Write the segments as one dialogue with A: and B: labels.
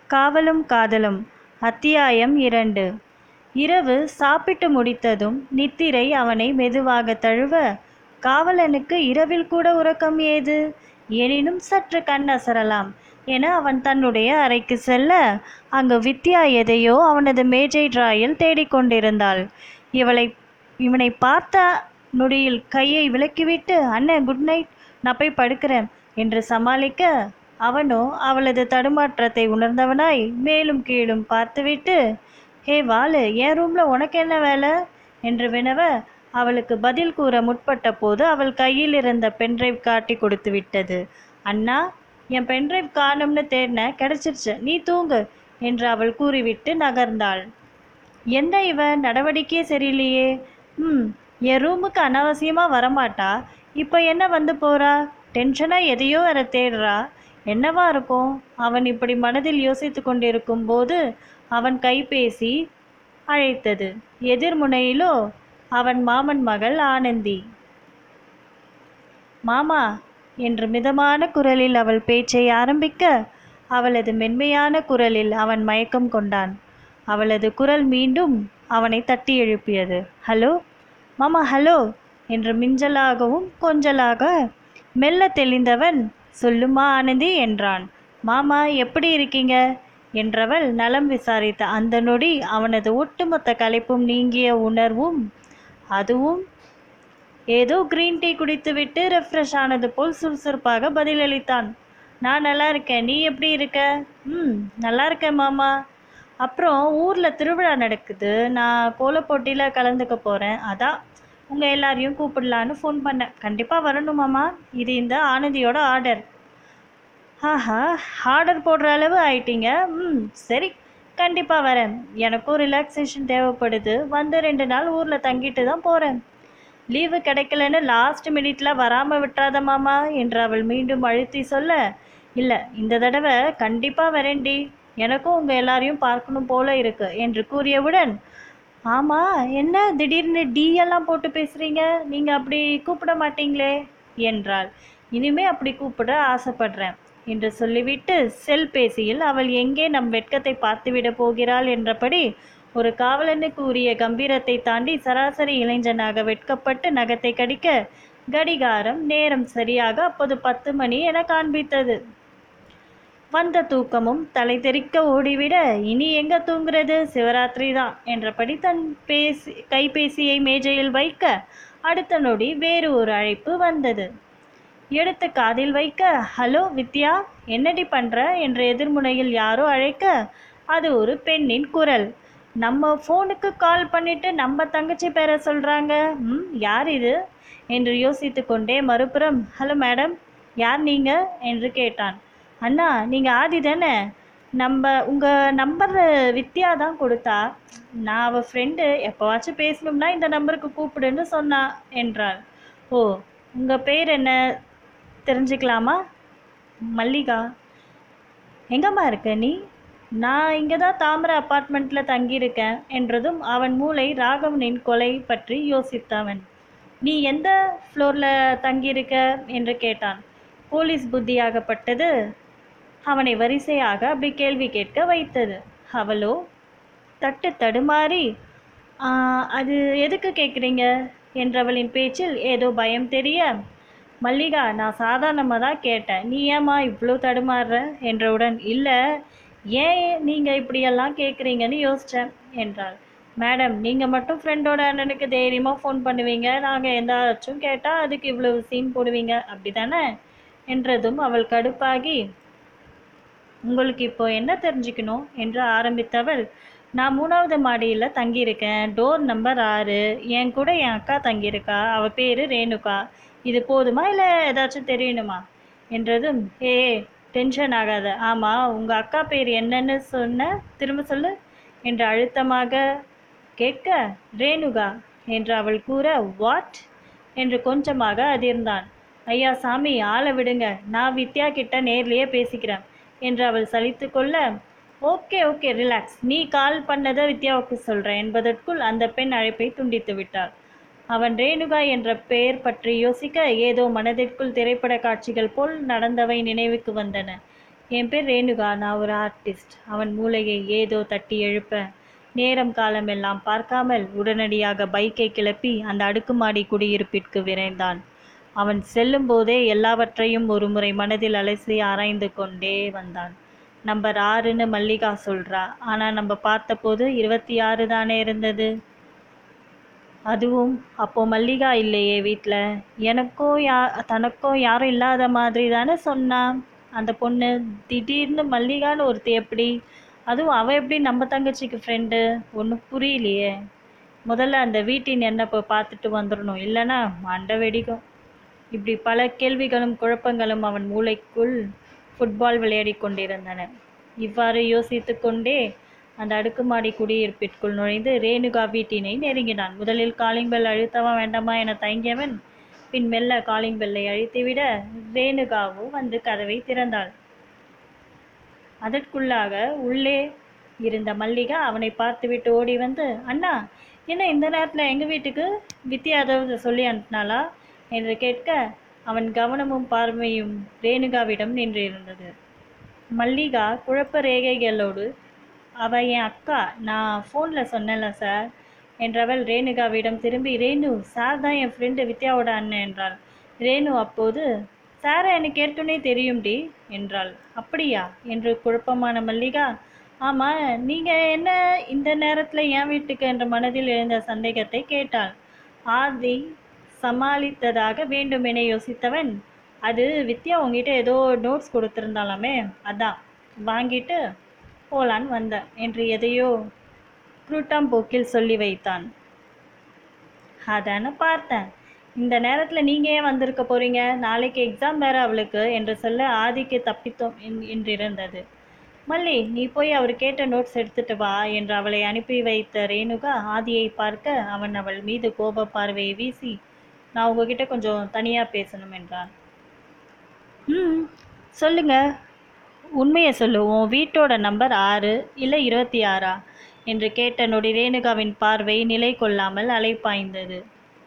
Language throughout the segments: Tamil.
A: காவலும் காதலும் அத்தியாயம் இரண்டு இரவு சாப்பிட்டு முடித்ததும் நித்திரை அவனை மெதுவாக தழுவ காவலனுக்கு இரவில் கூட உறக்கம் ஏது எனினும் சற்று கண் அசரலாம் என அவன் தன்னுடைய அறைக்கு செல்ல அங்கு வித்யா எதையோ அவனது மேஜை டிராயில் தேடிக்கொண்டிருந்தாள் இவளை இவனை பார்த்த நொடியில் கையை விலக்கிவிட்டு அண்ணன் குட் நைட் நான் போய் படுக்கிறேன் என்று சமாளிக்க அவனோ அவளது தடுமாற்றத்தை உணர்ந்தவனாய் மேலும் கீழும் பார்த்துவிட்டு ஹே வாலு என் ரூம்ல உனக்கு என்ன வேலை என்று வினவ அவளுக்கு பதில் கூற முற்பட்ட போது அவள் கையில் இருந்த பென்ட்ரைவ் காட்டி கொடுத்து விட்டது அண்ணா என் பென்ட்ரைவ் காணும்னு தேடின கிடைச்சிருச்சு நீ தூங்கு என்று அவள் கூறிவிட்டு நகர்ந்தாள் என்ன இவன் நடவடிக்கையே சரியில்லையே ம் என் ரூமுக்கு அனாவசியமாக வரமாட்டா இப்போ என்ன வந்து போறா டென்ஷனாக எதையோ வேற தேடுறா என்னவா இருக்கும் அவன் இப்படி மனதில் யோசித்து கொண்டிருக்கும் போது அவன் கைபேசி அழைத்தது எதிர்முனையிலோ அவன் மாமன் மகள் ஆனந்தி மாமா என்று மிதமான குரலில் அவள் பேச்சை ஆரம்பிக்க அவளது மென்மையான குரலில் அவன் மயக்கம் கொண்டான் அவளது குரல் மீண்டும் அவனை தட்டி எழுப்பியது ஹலோ மாமா ஹலோ என்று மிஞ்சலாகவும் கொஞ்சலாக மெல்ல தெளிந்தவன் சொல்லுமா ஆனந்தி என்றான் மாமா எப்படி இருக்கீங்க என்றவள் நலம் விசாரித்த அந்த நொடி அவனது ஒட்டுமொத்த களைப்பும் நீங்கிய உணர்வும் அதுவும் ஏதோ கிரீன் டீ குடித்துவிட்டு ரெஃப்ரெஷ் ஆனது போல் சுறுசுறுப்பாக பதிலளித்தான் நான் நல்லா இருக்கேன் நீ எப்படி இருக்க ம் நல்லா இருக்கேன் மாமா அப்புறம் ஊரில் திருவிழா நடக்குது நான் கோலப் போட்டியில் கலந்துக்க போகிறேன் அதான் உங்கள் எல்லாரையும் கூப்பிடலான்னு ஃபோன் பண்ணேன் கண்டிப்பாக வரணும் மாமா இது இந்த ஆனந்தியோட ஆர்டர் ஆஹா ஆர்டர் போடுற அளவு ஆயிட்டீங்க ம் சரி கண்டிப்பாக வரேன் எனக்கும் ரிலாக்ஸேஷன் தேவைப்படுது வந்து ரெண்டு நாள் ஊரில் தங்கிட்டு தான் போகிறேன் லீவு கிடைக்கலன்னு லாஸ்ட் மினிட்ல வராமல் விட்டுறாத மாமா என்று அவள் மீண்டும் அழுத்தி சொல்ல இல்லை இந்த தடவை கண்டிப்பாக வரேன்டி எனக்கும் உங்கள் எல்லாரையும் பார்க்கணும் போல இருக்கு என்று கூறியவுடன் ஆமாம் என்ன திடீர்னு டி எல்லாம் போட்டு பேசுகிறீங்க நீங்கள் அப்படி கூப்பிட மாட்டீங்களே என்றாள் இனிமே அப்படி கூப்பிட ஆசைப்படுறேன் என்று சொல்லிவிட்டு செல் பேசியில் அவள் எங்கே நம் வெட்கத்தை பார்த்துவிட போகிறாள் என்றபடி ஒரு காவலனுக்கு உரிய கம்பீரத்தை தாண்டி சராசரி இளைஞனாக வெட்கப்பட்டு நகத்தை கடிக்க கடிகாரம் நேரம் சரியாக அப்போது பத்து மணி என காண்பித்தது வந்த தூக்கமும் தலை தெறிக்க ஓடிவிட இனி எங்க தூங்குறது சிவராத்திரி தான் என்றபடி தன் பேசி கைபேசியை மேஜையில் வைக்க அடுத்த நொடி வேறு ஒரு அழைப்பு வந்தது எடுத்து காதில் வைக்க ஹலோ வித்யா என்னடி பண்ற என்ற எதிர்முனையில் யாரோ அழைக்க அது ஒரு பெண்ணின் குரல் நம்ம ஃபோனுக்கு கால் பண்ணிட்டு நம்ம தங்கச்சி பேரை சொல்றாங்க ம் யார் இது என்று யோசித்து கொண்டே மறுபுறம் ஹலோ மேடம் யார் நீங்க என்று கேட்டான் அண்ணா நீங்கள் ஆதி தானே நம்ம உங்கள் நம்பர் வித்யா தான் கொடுத்தா நான் அவள் ஃப்ரெண்டு எப்போவாச்சும் பேசணும்னா இந்த நம்பருக்கு கூப்பிடுன்னு சொன்னா என்றாள் ஓ உங்கள் பேர் என்ன தெரிஞ்சுக்கலாமா மல்லிகா எங்கம்மா இருக்க நீ நான் இங்கே தான் தாமரை அப்பார்ட்மெண்ட்டில் தங்கியிருக்கேன் என்றதும் அவன் மூளை ராகவனின் கொலை பற்றி யோசித்தவன் நீ எந்த ஃப்ளோரில் தங்கியிருக்க என்று கேட்டான் போலீஸ் புத்தியாகப்பட்டது அவனை வரிசையாக அப்படி கேள்வி கேட்க வைத்தது அவளோ தட்டு தடுமாறி "ஆ, அது எதுக்கு கேட்குறீங்க என்றவளின் பேச்சில் ஏதோ பயம் தெரிய மல்லிகா நான் சாதாரணமாக தான் கேட்டேன் நீ ஏம்மா இவ்வளோ தடுமாறுற என்றவுடன் இல்லை ஏன் நீங்கள் இப்படியெல்லாம் கேட்குறீங்கன்னு யோசித்தேன் என்றாள் மேடம் நீங்கள் மட்டும் ஃப்ரெண்டோட அண்ணனுக்கு தைரியமாக ஃபோன் பண்ணுவீங்க நாங்கள் எந்தாச்சும் கேட்டால் அதுக்கு இவ்வளவு சீன் போடுவீங்க அப்படி தானே என்றதும் அவள் கடுப்பாகி உங்களுக்கு இப்போ என்ன தெரிஞ்சுக்கணும் என்று ஆரம்பித்தவள் நான் மூணாவது மாடியில் தங்கியிருக்கேன் டோர் நம்பர் ஆறு என் கூட என் அக்கா தங்கியிருக்கா அவள் பேர் ரேணுகா இது போதுமா இல்லை ஏதாச்சும் தெரியணுமா என்றதும் ஏ டென்ஷன் ஆகாத ஆமாம் உங்கள் அக்கா பேர் என்னன்னு சொன்ன திரும்ப சொல்லு என்று அழுத்தமாக கேட்க ரேணுகா என்று அவள் கூற வாட் என்று கொஞ்சமாக அதிர்ந்தான் ஐயா சாமி ஆளை விடுங்க நான் வித்யா கிட்ட நேர்லயே பேசிக்கிறேன் என்று அவள் சலித்து கொள்ள ஓகே ஓகே ரிலாக்ஸ் நீ கால் பண்ணதை வித்யாவுக்கு சொல்கிறேன் என்பதற்குள் அந்த பெண் அழைப்பை துண்டித்து விட்டாள் அவன் ரேணுகா என்ற பெயர் பற்றி யோசிக்க ஏதோ மனதிற்குள் திரைப்பட காட்சிகள் போல் நடந்தவை நினைவுக்கு வந்தன என் பேர் ரேணுகா நான் ஒரு ஆர்டிஸ்ட் அவன் மூளையை ஏதோ தட்டி எழுப்ப நேரம் காலம் எல்லாம் பார்க்காமல் உடனடியாக பைக்கை கிளப்பி அந்த அடுக்குமாடி குடியிருப்பிற்கு விரைந்தான் அவன் செல்லும்போதே எல்லாவற்றையும் ஒருமுறை மனதில் அலசி ஆராய்ந்து கொண்டே வந்தான் நம்பர் ஆறுன்னு மல்லிகா சொல்றா ஆனா நம்ம பார்த்தபோது இருபத்தி ஆறு தானே இருந்தது அதுவும் அப்போ மல்லிகா இல்லையே வீட்டில் எனக்கோ யா தனக்கோ யாரும் இல்லாத மாதிரி தானே சொன்னான் அந்த பொண்ணு திடீர்னு மல்லிகான்னு ஒருத்தி எப்படி அதுவும் அவள் எப்படி நம்ம தங்கச்சிக்கு ஃப்ரெண்டு ஒன்றும் புரியலையே முதல்ல அந்த வீட்டின் எண்ணப்போ பார்த்துட்டு வந்துடணும் இல்லைன்னா மண்டை வெடிக்கும் இப்படி பல கேள்விகளும் குழப்பங்களும் அவன் மூளைக்குள் ஃபுட்பால் விளையாடி கொண்டிருந்தன இவ்வாறு யோசித்து கொண்டே அந்த அடுக்குமாடி குடியிருப்பிற்குள் நுழைந்து ரேணுகா வீட்டினை நெருங்கினான் முதலில் காலிங் பெல் அழுத்தவா வேண்டாமா என தயங்கியவன் பின் மெல்ல காலிங் பெல்லை அழுத்திவிட ரேணுகாவோ வந்து கதவை திறந்தாள் அதற்குள்ளாக உள்ளே இருந்த மல்லிகா அவனை பார்த்துவிட்டு ஓடி வந்து அண்ணா என்ன இந்த நேரத்தில் எங்கள் வீட்டுக்கு வித்யா ஏதாவது சொல்லி அனுப்பினாளா என்று கேட்க அவன் கவனமும் பார்வையும் ரேணுகாவிடம் நின்றிருந்தது மல்லிகா குழப்ப ரேகைகளோடு அவ என் அக்கா நான் ஃபோனில் சொன்னேன்ல சார் என்றவள் ரேணுகாவிடம் திரும்பி ரேணு சார் தான் என் ஃப்ரெண்டு வித்யாவோட அண்ணன் என்றாள் ரேணு அப்போது சாரை எனக்கு ஏற்கனவே தெரியும்டி என்றாள் அப்படியா என்று குழப்பமான மல்லிகா ஆமாம் நீங்கள் என்ன இந்த நேரத்தில் என் வீட்டுக்கு என்ற மனதில் எழுந்த சந்தேகத்தை கேட்டாள் ஆதி சமாளித்ததாக வேண்டுமென யோசித்தவன் அது வித்யா உங்ககிட்ட ஏதோ நோட்ஸ் கொடுத்துருந்தாலாமே அதான் வாங்கிட்டு போலான்னு வந்தேன் என்று எதையோ குருட்டாம் போக்கில் சொல்லி வைத்தான் அதானே பார்த்தேன் இந்த நேரத்தில் நீங்கள் ஏன் வந்திருக்க போறீங்க நாளைக்கு எக்ஸாம் வேற அவளுக்கு என்று சொல்ல ஆதிக்கு தப்பித்தோம் என்- என்றிருந்தது மல்லி நீ போய் அவர் கேட்ட நோட்ஸ் எடுத்துட்டு வா என்று அவளை அனுப்பி வைத்த ரேணுகா ஆதியை பார்க்க அவன் அவள் மீது கோப பார்வையை வீசி நான் உங்ககிட்ட கொஞ்சம் தனியாக பேசணும் என்றான் ம் சொல்லுங்க உண்மையை சொல்லு உன் வீட்டோட நம்பர் ஆறு இல்லை இருபத்தி ஆறா என்று கேட்ட நொடி ரேணுகாவின் பார்வை நிலை கொள்ளாமல் அலைப்பாய்ந்தது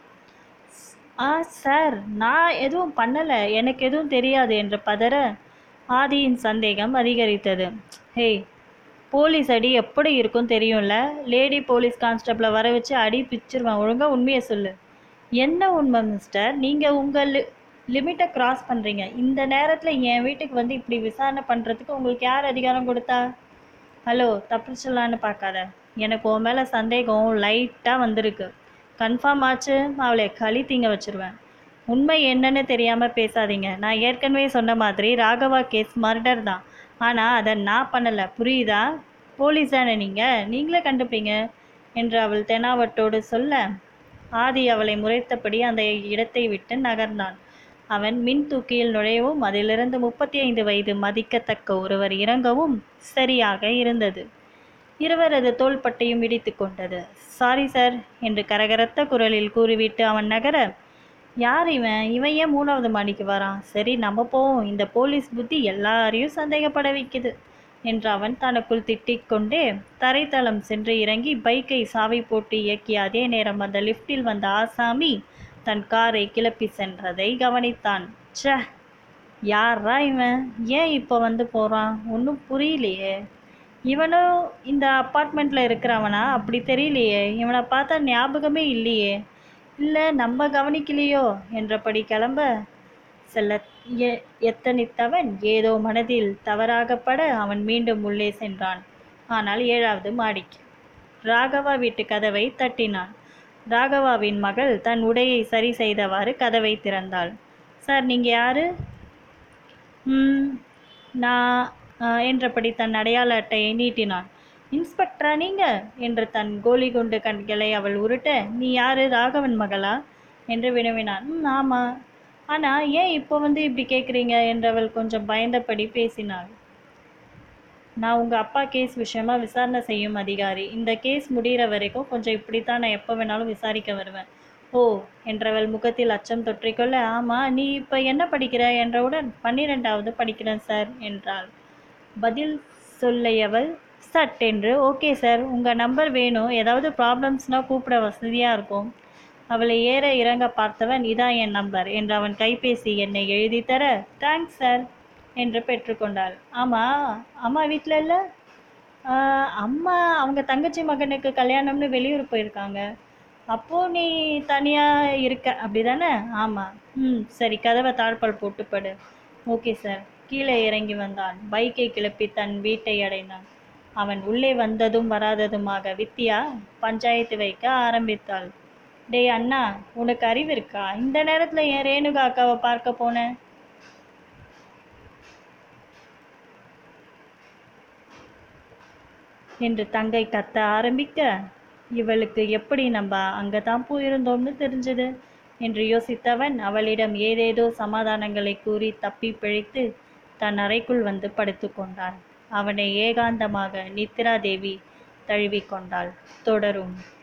A: ஆ சார் நான் எதுவும் பண்ணலை எனக்கு எதுவும் தெரியாது என்று பதற ஆதியின் சந்தேகம் அதிகரித்தது ஹேய் போலீஸ் அடி எப்படி இருக்கும் தெரியும்ல லேடி போலீஸ் கான்ஸ்டபிளை வர வச்சு அடி பிச்சிருவேன் ஒழுங்காக உண்மையை சொல்லு என்ன உண்மை மிஸ்டர் நீங்கள் உங்கள் லி லிமிட்டை கிராஸ் பண்ணுறீங்க இந்த நேரத்தில் என் வீட்டுக்கு வந்து இப்படி விசாரணை பண்ணுறதுக்கு உங்களுக்கு யார் அதிகாரம் கொடுத்தா ஹலோ தப்பிச்சிடலான்னு பார்க்காத எனக்கு உன் மேலே சந்தேகம் லைட்டாக வந்திருக்கு கன்ஃபார்ம் ஆச்சு அவளை களி தீங்க வச்சிருவேன் உண்மை என்னன்னு தெரியாமல் பேசாதீங்க நான் ஏற்கனவே சொன்ன மாதிரி ராகவா கேஸ் மர்டர் தான் ஆனால் அதை நான் பண்ணலை புரியுதா போலீஸ் தானே நீங்கள் நீங்களே கண்டுப்பீங்க என்று அவள் தெனாவட்டோடு சொல்ல ஆதி அவளை முறைத்தபடி அந்த இடத்தை விட்டு நகர்ந்தான் அவன் மின் தூக்கியில் நுழையவும் அதிலிருந்து முப்பத்தி ஐந்து வயது மதிக்கத்தக்க ஒருவர் இறங்கவும் சரியாக இருந்தது இருவரது தோள்பட்டையும் இடித்து கொண்டது சாரி சார் என்று கரகரத்த குரலில் கூறிவிட்டு அவன் நகர யார் இவன் இவன் ஏன் மூணாவது மாடிக்கு வரான் சரி நம்ம போவோம் இந்த போலீஸ் புத்தி எல்லாரையும் சந்தேகப்பட வைக்குது என்று அவன் தனக்குள் திட்டிக் கொண்டே தரைத்தளம் சென்று இறங்கி பைக்கை சாவி போட்டு இயக்கிய அதே நேரம் அந்த லிஃப்டில் வந்த ஆசாமி தன் காரை கிளப்பி சென்றதை கவனித்தான் ச்சே யாரா இவன் ஏன் இப்போ வந்து போகிறான் ஒன்றும் புரியலையே இவனும் இந்த அப்பார்ட்மெண்ட்டில் இருக்கிறவனா அப்படி தெரியலையே இவனை பார்த்தா ஞாபகமே இல்லையே இல்லை நம்ம கவனிக்கலையோ என்றபடி கிளம்ப செல்ல எ- எத்தனித்தவன் ஏதோ மனதில் தவறாகப்பட அவன் மீண்டும் உள்ளே சென்றான் ஆனால் ஏழாவது மாடிக்கு ராகவா வீட்டு கதவை தட்டினான் ராகவாவின் மகள் தன் உடையை சரி செய்தவாறு கதவை திறந்தாள் சார் நீங்கள் யாரு ம் நான் ஆ, என்றபடி தன் அடையாள அட்டையை நீட்டினான் இன்ஸ்பெக்டரா நீங்க என்று தன் கோலி குண்டு கண்களை அவள் உருட்ட நீ யாரு ராகவன் மகளா என்று வினவினான் ம் ஆமா ஆனா ஏன் இப்போ வந்து இப்படி கேட்குறீங்க என்றவள் கொஞ்சம் பயந்தபடி பேசினாள் நான் உங்க அப்பா கேஸ் விஷயமா விசாரணை செய்யும் அதிகாரி இந்த கேஸ் முடிகிற வரைக்கும் கொஞ்சம் இப்படித்தான் நான் எப்போ வேணாலும் விசாரிக்க வருவேன் ஓ என்றவள் முகத்தில் அச்சம் தொற்றிக்கொள்ள ஆமா நீ இப்போ என்ன படிக்கிற என்றவுடன் பன்னிரெண்டாவது படிக்கிறேன் சார் என்றாள் பதில் சொல்லையவள் சட் என்று ஓகே சார் உங்கள் நம்பர் வேணும் ஏதாவது ப்ராப்ளம்ஸ்னால் கூப்பிட வசதியாக இருக்கும் அவளை ஏற இறங்க பார்த்தவன் இதான் என் நம்பர் என்று அவன் கைபேசி என்னை எழுதி தர தேங்க்ஸ் சார் என்று பெற்றுக்கொண்டாள் ஆமாம் அம்மா வீட்டில் இல்லை அம்மா அவங்க தங்கச்சி மகனுக்கு கல்யாணம்னு வெளியூர் போயிருக்காங்க அப்போது நீ தனியாக இருக்க அப்படி தானே ஆமாம் ம் சரி கதவை தாழ்பால் போட்டுப்படு ஓகே சார் கீழே இறங்கி வந்தான் பைக்கை கிளப்பி தன் வீட்டை அடைந்தான் அவன் உள்ளே வந்ததும் வராததுமாக வித்தியா பஞ்சாயத்து வைக்க ஆரம்பித்தாள் டேய் அண்ணா உனக்கு அறிவு இருக்கா இந்த நேரத்தில் ஏன் ரேணுகா அக்காவை பார்க்க போனேன் என்று தங்கை கத்த ஆரம்பிக்க இவளுக்கு எப்படி நம்ம அங்கே தான் போயிருந்தோம்னு தெரிஞ்சது என்று யோசித்தவன் அவளிடம் ஏதேதோ சமாதானங்களை கூறி தப்பி பிழைத்து தன் அறைக்குள் வந்து படுத்துக்கொண்டான் அவனை ஏகாந்தமாக நித்ரா தேவி தழுவிக்கொண்டாள் தொடரும்